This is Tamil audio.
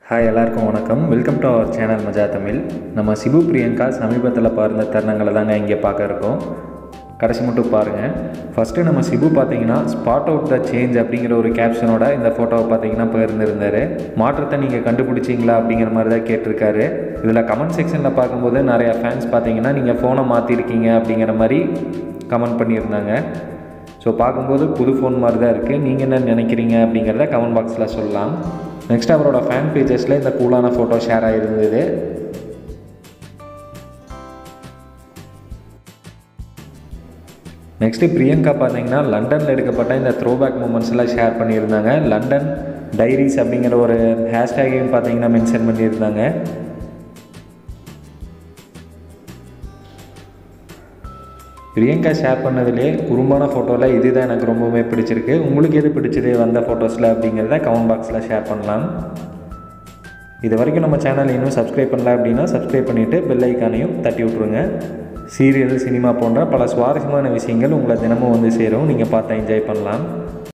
ஹாய் எல்லாருக்கும் வணக்கம் வெல்கம் டு அவர் சேனல் மஜா தமிழ் நம்ம சிபு பிரியங்கா சமீபத்தில் பார்த்த தருணங்களை தாங்க இங்கே பார்க்க இருக்கோம் கடைசி மட்டும் பாருங்கள் ஃபஸ்ட்டு நம்ம சிபு பார்த்தீங்கன்னா ஸ்பாட் அவுட் த சேஞ்ச் அப்படிங்கிற ஒரு கேப்ஷனோட இந்த ஃபோட்டோவை பார்த்தீங்கன்னா பகிர்ந்திருந்தார் மாற்றத்தை நீங்கள் கண்டுபிடிச்சிங்களா அப்படிங்கிற மாதிரி தான் கேட்டிருக்காரு இதில் கமெண்ட் செக்ஷனில் பார்க்கும்போது நிறையா ஃபேன்ஸ் பார்த்தீங்கன்னா நீங்கள் ஃபோனை மாற்றிருக்கீங்க அப்படிங்கிற மாதிரி கமெண்ட் பண்ணியிருந்தாங்க ஸோ பார்க்கும்போது புது ஃபோன் மாதிரி தான் இருக்குது நீங்கள் என்ன நினைக்கிறீங்க அப்படிங்கிறத கமெண்ட் பாக்ஸில் சொல்லலாம் நெக்ஸ்ட் அவரோட ஃபேன் பேஜஸில் இந்த கூலான ஃபோட்டோ ஷேர் ஆகிருந்தது நெக்ஸ்ட்டு பிரியங்கா பார்த்தீங்கன்னா லண்டனில் எடுக்கப்பட்ட இந்த த்ரோபேக் மூமெண்ட்ஸ் எல்லாம் ஷேர் பண்ணியிருந்தாங்க லண்டன் டைரிஸ் அப்படிங்கிற ஒரு ஹேஷ்டேகையும் பார்த்தீங்கன்னா மென்ஷன் பண்ணியிருந்தாங்க பிரியங்கா ஷேர் பண்ணதுலேயே குறும்பான ஃபோட்டோவில் இது தான் எனக்கு ரொம்பவுமே பிடிச்சிருக்கு உங்களுக்கு எது பிடிச்சது வந்த ஃபோட்டோஸில் அப்படிங்கிறத கமெண்ட் பாக்ஸில் ஷேர் பண்ணலாம் இது வரைக்கும் நம்ம சேனல் இன்னும் சப்ஸ்கிரைப் பண்ணல அப்படின்னா சப்ஸ்கிரைப் பண்ணிவிட்டு பெல் ஐக்கானையும் தட்டி விட்ருங்க சீரியல் சினிமா போன்ற பல சுவாரஸ்யமான விஷயங்கள் உங்களை தினமும் வந்து சேரும் நீங்கள் பார்த்து என்ஜாய் பண்ணலாம்